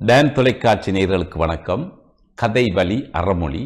Don தொலைக்காட்சி நேயர்களுக்கு வணக்கம் கதை வழி அறமொழி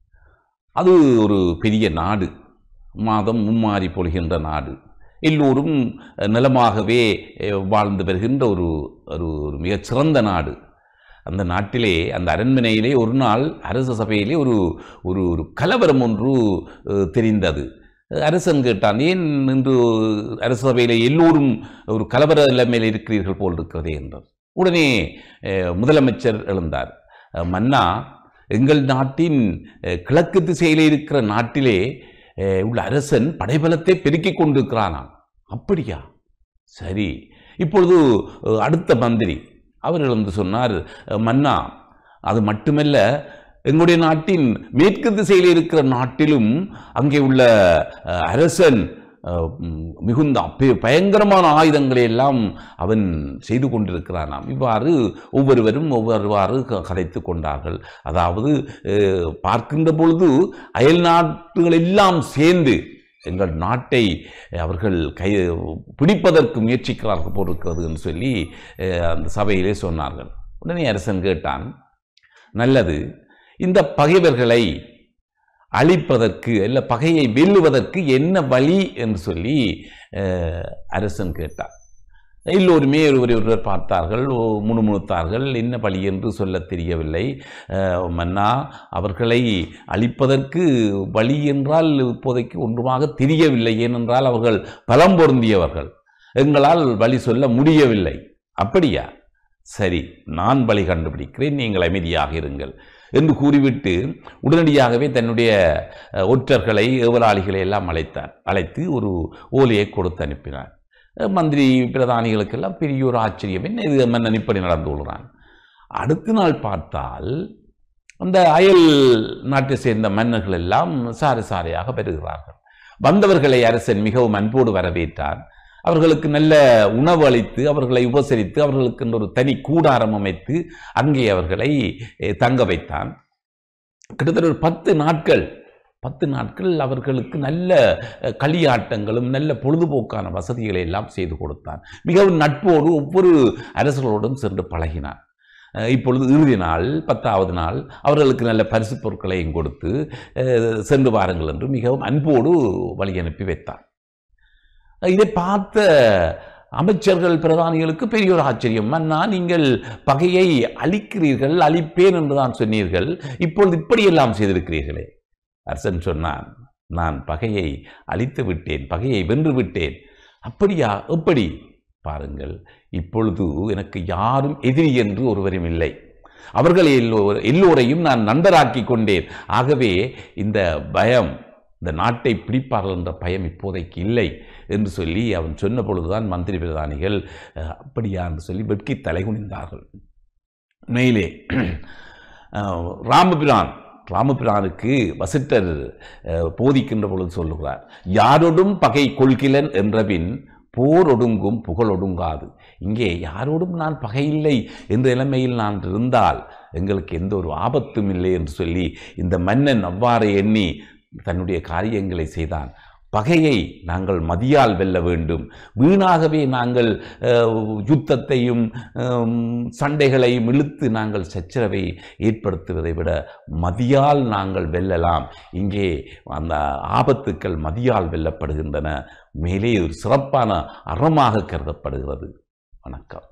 அது ஒரு பெரிய நாடு மாதம் மும்மாறி பொழிகின்ற நாடு எல்லோரும் அஹ், நலமாகவே அஹ், வாழ்ந்து வருகின்ற ஒரு ஒரு ஒரு மிகச் சிறந்த நாடு அந்த நாட்டிலே அந்த அரண்மனையிலே ஒரு நாள் அரச சபையிலே ஒரு ஒரு ஒரு கலவரம் ஒன்று அஹ், தெரிந்தது அரசன் கேட்டான் ஏன் இன்று அரச சபையிலே எல்லோரும் ஒரு கலவர நிலைமையில் இருக்கிறீர்கள் போல் இருக்கிறதே என்றார் உடனே அஹ், முதலமைச்சர் எழுந்தார் அஹ், மன்னா எங்கள் நாட்டின் அஹ், கிழக்கு திசையிலே இருக்கிற நாட்டிலே அஹ், உள்ள அரசன் படைபலத்தை பெருக்கிக் கொண்டிருக்கிறானாம் அப்படியா சரி இப்பொழுது அஹ், அடுத்த மந்திரி அவர் எழுந்து சொன்னார் அஹ், மன்னா அது மட்டுமல்ல எங்களுடைய நாட்டின் மேற்கு திசையில் இருக்கிற நாட்டிலும் அங்கே உள்ள அஹ், அரசன் அஹ், ம், மிகுந்த அப்பே- பயங்கரமான ஆயுதங்களை எல்லாம் அவன் செய்து கொண்டிருக்கிறானாம் இவ்வாறு ஒவ்வொருவரும் ஒவ்வொருவாறு க- கதைத்து கொண்டார்கள் அதாவது அஹ், பார்க்கின்ற பொழுது அயல் நாட்டுகள் எல்லாம் சேர்ந்து எங்கள் நாட்டை அவர்கள் கை பிடிப்பதற்கு முயற்சிக்கிறார்கள் போலிருக்கிறது என்று சொல்லி அஹ், அந்த சபையிலே சொன்னார்கள் உடனே அரசன் கேட்டான் நல்லது இந்த பகைவர்களை அழிப்பதற்கு அல்ல பகையை வெல்லுவதற்கு என்ன வழி என்று சொல்லி அஹ், அரசன் கேட்டார் எல்லோருமே ஒருவரை ஒருவர் பார்த்தார்கள் ஓ, முணுமுணுத்தார்கள் என்ன வழி என்று சொல்லத் தெரியவில்லை அஹ், மன்னா அவர்களை அழிப்பதற்கு வழி என்றால் இப்போதைக்கு ஒன்றுமாக தெரியவில்லை ஏனென்றால் அவர்கள் பலம் பொருந்தியவர்கள் எங்களால் வழி சொல்ல முடியவில்லை அப்படியா சரி நான் வழி கண்டுபிடிக்கிறேன் நீங்கள் அமைதியாக இருங்கள் என்று கூறிவிட்டு உடனடியாகவே தன்னுடைய அஹ், ஒற்றர்களை ஏவலாளிகளை எல்லாம் அழைத்தார் அழைத்து ஒரு ஓலையை கொடுத்து அனுப்பினார் அஹ், மந்திரி பிரதானிகளுக்கெல்லாம் பெரிய ஒரு ஆச்சரியம் என்ன இது மன்னன் இப்படி நடந்து கொள்கிறான் அடுத்த நாள் பார்த்தால் அந்த அயல் நாட்டை சேர்ந்த மன்னர்கள் எல்லாம் சாறு சாரையாக பெறுகிறார்கள் வந்தவர்களை அரசன் மிகவும் அன்போடு வரவேற்றார் அவர்களுக்கு நல்ல உணவு அளித்து அவர்களை உபசரித்து அவர்களுக்கு ஒரு தனி கூடாரம் அமைத்து அங்கே அவர்களை eh, தங்க வைத்தான் கிட்டத்தட்ட ஒரு பத்து நாட்கள் பத்து நாட்கள் அவர்களுக்கு நல்ல அஹ், களியாட்டங்களும் நல்ல பொழுதுபோக்கான வசதிகளை எல்லாம் செய்து கொடுத்தான் மிகவும் நட்போடு ஒவ்வொரு அரசர்களோடும் சென்று பழகினான் அஹ், இப்பொழுது இறுதி நாள் பத்தாவது நாள் அவர்களுக்கு நல்ல பரிசு பொருட்களையும் கொடுத்து அஹ், சென்று வாருங்கள் என்று மிகவும் அன்போடு வழி அனுப்பி வைத்தான் இதை பார்த்த அமைச்சர்கள் பிரதானிகளுக்கு பெரிய ஒரு ஆச்சரியம் மன்னா நீங்கள் பகையை அழிக்கிறீர்கள் அழிப்பேன் என்று தான் சொன்னீர்கள் இப்பொழுது இப்படியெல்லாம் செய்திருக்கிறீர்களே அரசன் சொன்னான் நான் பகையை அழித்து விட்டேன் பகையை வென்று விட்டேன் அப்படியா எப்படி பாருங்கள் இப்பொழுது எனக்கு யாரும் எதிரி என்று ஒருவரும் இல்லை அவர்கள் எல்லோ எல்லோரையும் நான் நண்பராக்கி கொண்டேன் ஆகவே இந்த பயம் இந்த நாட்டை பிடிப்பார்கள் என்ற பயம் இப்போதைக்கு இல்லை என்று சொல்லி அவன் சொன்ன பொழுதுதான் மந்திரி பிரதானிகள் அஹ், அப்படியா என்று சொல்லி வெட்கி தலைகுனிந்தார்கள் மேலே அஹ், ராமபிரான் ராமபிரானுக்கு வசிட்டர் அஹ், போதிக்கின்ற பொழுது சொல்லுகிறார் யாரோடும் பகை கொள்கிலன் என்றபின் போர் ஒடுங்கும் புகழ் ஒடுங்காது இங்கே யாரோடும் நான் பகையில்லை என்ற நிலைமையில் நான் இருந்தால் எங்களுக்கு எந்த ஒரு ஆபத்தும் இல்லை என்று சொல்லி இந்த மன்னன் அவ்வாறு எண்ணி தன்னுடைய காரியங்களை செய்தான் பகையை நாங்கள் மதியால் வெல்ல வேண்டும் வீணாகவே நாங்கள் அஹ், யுத்தத்தையும் ஹம், சண்டைகளையும் இழுத்து நாங்கள் சச்சரவை ஏற்படுத்துவதை விட மதியால் நாங்கள் வெல்லலாம் இங்கே அந்த ஆபத்துக்கள் மதியால் வெல்லப்படுகின்றன மேலே ஒரு சிறப்பான அறமாக கருதப்படுகிறது வணக்கம்